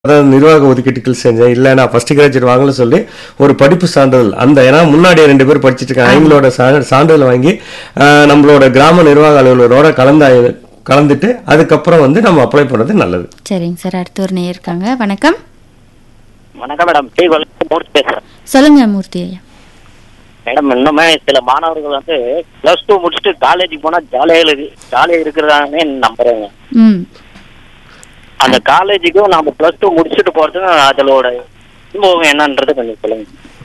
அதாவது நிர்வாக ஒதுக்கீட்டுகள் செஞ்சேன் இல்லை நான் ஃபர்ஸ்ட் கிராஜுவேட் வாங்கல சொல்லி ஒரு படிப்பு சான்றிதழ் அந்த ஏன்னா முன்னாடி ரெண்டு பேர் படிச்சிட்டு இருக்காங்க அவங்களோட சா- சான்றிதழ் வாங்கி ஆஹ், நம்மளோட கிராம நிர்வாக அலுவலரோட கலந்தாய் கலந்துட்டு அதுக்கப்புறம் வந்து நம்ம அப்ளை பண்றது நல்லது சரிங்க சார் அடுத்து ஒரு நேயர் இருக்காங்க வணக்கம் வணக்கம் மேடம் டி மூர்த்தி பேசுறேன் சொல்லுங்க மூர்த்தி ஐயா மேடம் இன்னுமே சில மாணவர்கள் வந்து பிளஸ் டூ முடிச்சுட்டு காலேஜுக்கு போனா ஜாலியாக இருக்கு ஜாலியாக இருக்கிறதானே நம்புறேங்க ம் அந்த காலேஜுக்கும் நாம பிளஸ் டூ முடிச்சுட்டு போறதுக்கும் அதோட அனுபவம் என்னன்றது கொஞ்சம் சொல்லுங்க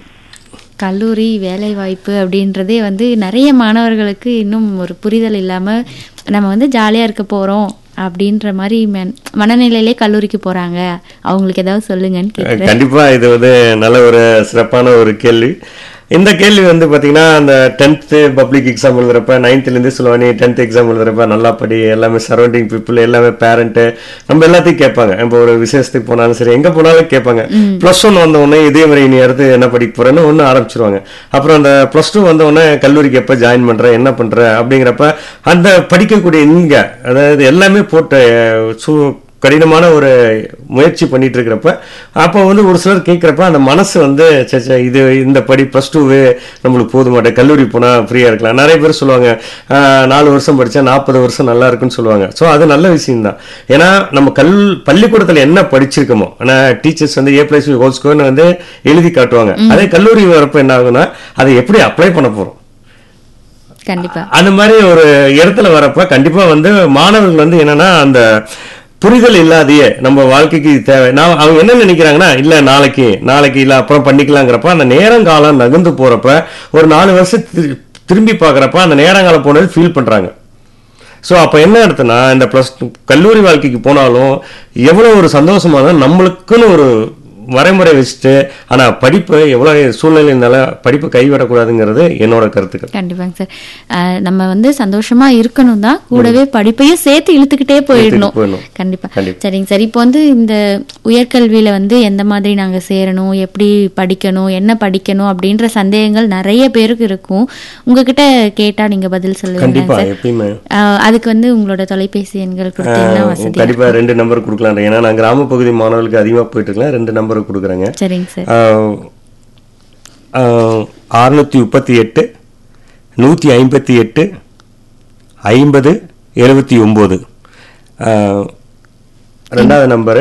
கல்லூரி வேலை வாய்ப்பு அப்படின்றதே வந்து நிறைய மாணவர்களுக்கு இன்னும் ஒரு புரிதல் இல்லாம நம்ம வந்து ஜாலியா இருக்க போறோம் அப்படின்ற மாதிரி மன- மனநிலையிலே கல்லூரிக்கு போறாங்க அவங்களுக்கு ஏதாவது சொல்லுங்கன்னு கேக்குறேன் கண்டிப்பா இது வந்து நல்ல ஒரு சிறப்பான ஒரு கேள்வி இந்த கேள்வி வந்து பாத்தீங்கன்னா அந்த டென்த்து பப்ளிக் எக்ஸாம் எழுதுறப்ப நைன்த்லேருந்து சொல்லுவாங்க நீ டென்த் எக்ஸாம் எழுதுறப்ப நல்லா படி எல்லாமே சரௌண்டிங் பீப்புள் எல்லாமே பேரண்ட்டு நம்ம எல்லாத்தையும் கேட்பாங்க இப்போ ஒரு விசேஷத்துக்கு போனாலும் சரி எங்க போனாலும் கேட்பாங்க ப்ளஸ் ஒன் வந்த உடனே இதே மாதிரி நீ அடுத்து என்ன படிக்க போறேன்னு ஒன்று ஆரம்பிச்சிருவாங்க அப்புறம் அந்த ப்ளஸ் டூ வந்த உடனே கல்லூரிக்கு எப்போ ஜாயின் பண்ற என்ன பண்ற அப்படிங்கிறப்ப அந்த படிக்கக்கூடிய இங்க அதாவது எல்லாமே போட்டு சூ கடினமான ஒரு முயற்சி பண்ணிட்டு இருக்கிறப்ப அப்போ வந்து ஒரு சிலர் கேட்குறப்ப அந்த மனசு வந்து சே சே, இது இந்த படி ப்ளஸ் டூவே நம்மளுக்கு போதுமாட்ட கல்லூரி போனால் ஃப்ரீயாக இருக்கலாம் நிறைய பேர் சொல்லுவாங்க "ஆஹ், நாலு வருஷம் படித்தா நாற்பது வருஷம் நல்லா இருக்குன்னு சொல்லுவாங்க ஸோ அது நல்ல விஷயம்தான் ஏன்னா நம்ம கல் பள்ளிக்கூடத்தில் என்ன படிச்சிருக்கோமோ ஆனால் டீச்சர்ஸ் வந்து ஏ பிளஸ் ஹோல் ஸ்கோர்னு வந்து எழுதி காட்டுவாங்க அதே கல்லூரி வரப்போ என்ன ஆகும்னா அதை எப்படி அப்ளை பண்ண போகிறோம் கண்டிப்பா அந்த மாதிரி ஒரு இடத்துல வரப்ப கண்டிப்பா வந்து மாணவர்கள் வந்து என்னன்னா அந்த புரிதல் இல்லாதையே நம்ம வாழ்க்கைக்கு இது தேவை நான் அவங்க என்ன நினைக்கிறாங்கன்னா இல்ல நாளைக்கு நாளைக்கு இல்ல அப்புறம் பண்ணிக்கலாங்கிறப்ப அந்த நேரங்காலம் நகர்ந்து போறப்ப ஒரு நாலு வருஷம் திரு- திரும்பி பார்க்கறப்ப அந்த நேரங்காலம் போனது ஃபீல் பண்றாங்க ஸோ அப்போ என்ன அர்த்தம்னா இந்த ப்ளஸ் கல்லூரி வாழ்க்கைக்கு போனாலும் எவ்வளோ ஒரு சந்தோஷமா தான் நம்மளுக்குன்னு ஒரு வரைமுறை வச்சுட்டு ஆனால் படிப்பு எவ்வளோ சூழ்நிலைனால படிப்பு கைவிடக்கூடாதுங்கிறது என்னோட கருத்துக்கள் கண்டிப்பாங்க சார் அஹ், நம்ம வந்து சந்தோஷமா இருக்கணும் தான் கூடவே படிப்பையும் சேர்த்து இழுத்துக்கிட்டே போயிடணும் போயிடணும். கண்டிப்பா கண்டிப்பா. சரிங்க சார் இப்போ வந்து இந்த உயர்கல்வியில வந்து எந்த மாதிரி நாங்க சேரணும் எப்படி படிக்கணும் என்ன படிக்கணும் அப்படின்ற சந்தேகங்கள் நிறைய பேருக்கு இருக்கும் உங்ககிட்ட கேட்டா நீங்க பதில் சொல்லுவீங்க கண்டிப்பா சார் எப்பயுமே அஹ், அதுக்கு வந்து உங்களோட தொலைபேசி எண்கள் கொடுத்தீங்கன்னா ஆஹ் வசதி கண்டிப்பா ரெண்டு நம்பர் கொடுக்கலாம் ஏன்னா நான் கிராம பகுதி மாணவர்களுக்கு அதிகமா போயிட்டு இருக்கேன் ரெண்டு நம்பர் கொடுக்குறேங்க சரிங்க சார் அறுநூத்தி முப்பத்தி எட்டு நூற்றி ஐம்பத்தி எட்டு ஐம்பது எழுபத்தி ஒம்பது ரெண்டாவது நம்பரு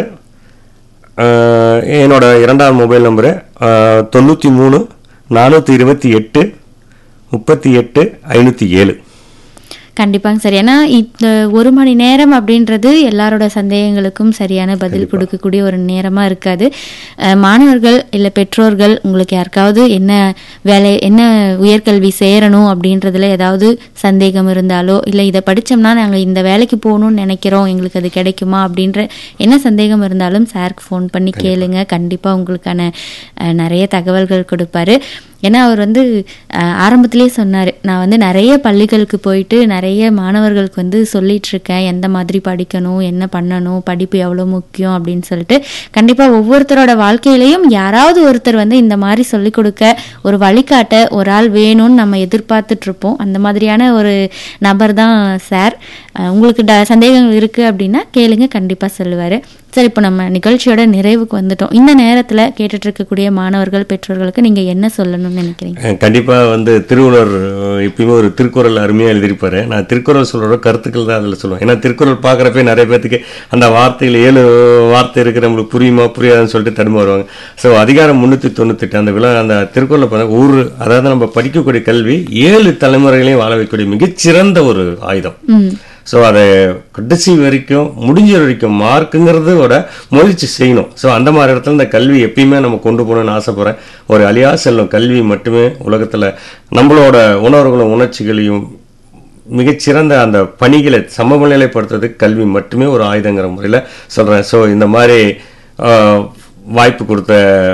ஆஹ் என்னோட இரண்டாவது மொபைல் நம்பரு தொண்ணூற்றி மூணு நானூற்றி இருபத்தி எட்டு முப்பத்தி எட்டு ஐநூற்றி ஏழு கண்டிப்பாங்க சார் ஏன்னா இந்த ஒரு மணி நேரம் அப்படின்றது எல்லாரோட சந்தேகங்களுக்கும் சரியான பதில் கொடுக்கக்கூடிய ஒரு நேரமா இருக்காது அஹ், மாணவர்கள் இல்லை பெற்றோர்கள் உங்களுக்கு யாருக்காவது என்ன வேலை என்ன உயர்கல்வி சேரணும் அப்படின்றதுல ஏதாவது சந்தேகம் இருந்தாலோ இல்லை இதை படிச்சோம்னா நாங்கள் இந்த வேலைக்கு போகணும்னு நினைக்கிறோம் எங்களுக்கு அது கிடைக்குமா அப்படின்ற என்ன சந்தேகம் இருந்தாலும் சாருக்கு ஃபோன் பண்ணி கேளுங்க கண்டிப்பா உங்களுக்கான அஹ், நிறைய தகவல்கள் கொடுப்பாரு ஏன்னா அவர் வந்து அஹ், ஆரம்பத்திலே சொன்னார் நான் வந்து நிறைய பள்ளிகளுக்கு போயிட்டு நிறைய மாணவர்களுக்கு வந்து சொல்லிட்டு இருக்கேன் எந்த மாதிரி படிக்கணும் என்ன பண்ணணும் படிப்பு எவ்வளோ முக்கியம் அப்படின்னு சொல்லிட்டு கண்டிப்பாக ஒவ்வொருத்தரோட வாழ்க்கையிலையும் யாராவது ஒருத்தர் வந்து இந்த மாதிரி சொல்லிக் கொடுக்க ஒரு வழிகாட்ட ஒரு ஆள் வேணும்னு நம்ம எதிர்பார்த்துட்டு இருப்போம் அந்த மாதிரியான ஒரு நபர் தான் சார் அஹ், உங்களுக்கு ட சந்தேகங்கள் இருக்குது அப்படின்னா கேளுங்க கண்டிப்பாக சொல்லுவார் சரி இப்போ நம்ம நிகழ்ச்சியோட நிறைவுக்கு வந்துட்டோம் இந்த நேரத்தில் கேட்டுட்டு இருக்கக்கூடிய மாணவர்கள் பெற்றோர்களுக்கு நீங்கள் என்ன சொல்லணும்னு நினைக்கிறீங்க அஹ் கண்டிப்பா வந்து திருவள்ளுவர் அஹ், எப்பயுமே ஒரு திருக்குறள் அருமையா எழுதியிருப்பாரு நான் திருக்குறள் சொல்ற கருத்துக்கள் தான் அதுல சொல்லுவேன் ஏன்னா திருக்குறள் பார்க்குறப்ப நிறைய பேத்துக்கு அந்த வார்த்தைகள் ஏழு வார்த்தை இருக்கு நம்மளுக்கு புரியுமா புரியாதுன்னு சொல்லிட்டு தடுமாறுவாங்க ஸோ அதிகாரம் முன்னூத்தி தொண்ணூத்தெட்டு அந்த விழா அந்த திருக்குறளை பார்த்தா ஒரு அதாவது நம்ம படிக்கக்கூடிய கல்வி ஏழு தலைமுறைகளையும் வாழ வைக்கக்கூடிய மிகச்சிறந்த ஒரு ஆயுதம் ம் ஸோ அதை கடைசி வரைக்கும் முடிஞ்ச வரைக்கும் மார்க்குங்கிறதோட முயற்சி செய்யணும் ஸோ அந்த மாதிரி இடத்துல இந்த கல்வி எப்பயுமே நம்ம கொண்டு போகணும்னு ஆசைப்படுறேன் ஒரு அழியா செல்லும் கல்வி மட்டுமே உலகத்தில் நம்மளோட உணர்வுகளும் உணர்ச்சிகளையும் மிகச்சிறந்த அந்த பணிகளை சமநிலைப்படுத்துறதுக்கு கல்வி மட்டுமே ஒரு ஆயுதங்கிற முறையில் சொல்கிறேன் ஸோ இந்த மாதிரி ஆஹ், வாய்ப்பு கொடுத்த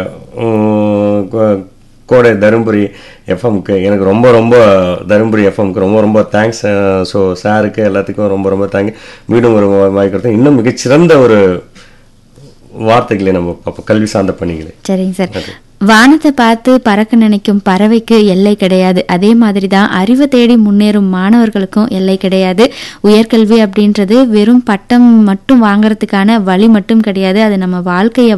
உம், கோ- கோடை தருமபுரி எஃப்எம்க்கு எனக்கு ரொம்ப ரொம்ப தருமபுரி எஃப்எம்க்கு ரொம்ப ரொம்ப தேங்க்ஸ் ஸோ சாருக்கு எல்லாத்துக்கும் ரொம்ப ரொம்ப தேங்க் மீண்டும் ஒரு வாய்ப்பு கொடுத்தேன் இன்னும் மிகச்சிறந்த ஒரு வார்த்தைகளை நம்ம பார்ப்போம் கல்வி சார்ந்த பணிகளை சரிங்க சார் வானத்தை பார்த்து பறக்க நினைக்கும் பறவைக்கு எல்லை கிடையாது அதே மாதிரி தான் அறிவை தேடி முன்னேறும் மாணவர்களுக்கும் எல்லை கிடையாது உயர்கல்வி அப்படின்றது வெறும் பட்டம் மட்டும் வாங்குறதுக்கான வழி மட்டும் கிடையாது அது நம்ம வாழ்க்கையை